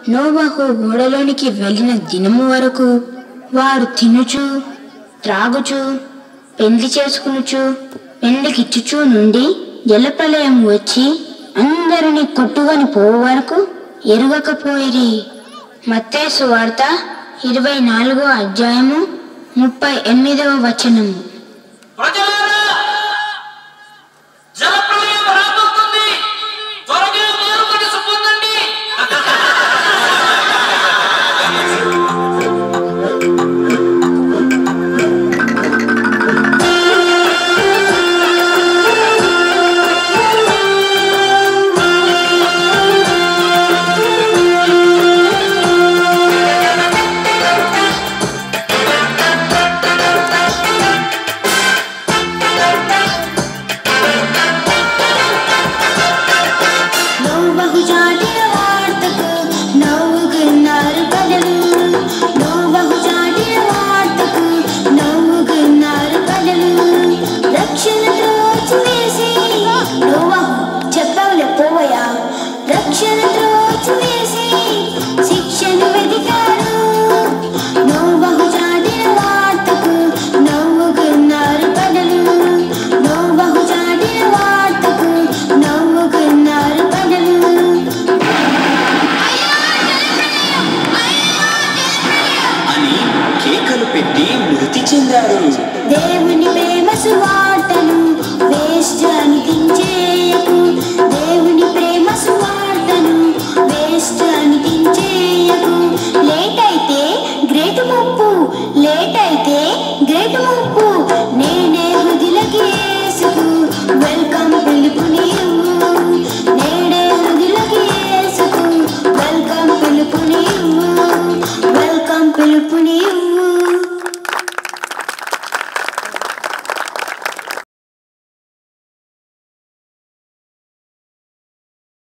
నోవహు ఓడలోనికి వెళ్ళిన దినము వరకు వారు తినుచు త్రాగుచు పెండ్లి చేసుకునుచు పెండ్లికిచ్చుచు నుండి జలప్రలయం వచ్చి అందరిని కొట్టుకొని పోవు వరకు ఎరుగకపోయిరి మత్తేసు వార్త ఇరవై నాలుగో అధ్యాయము ముప్పై ఎనిమిదవ వచనము ప్రజలారా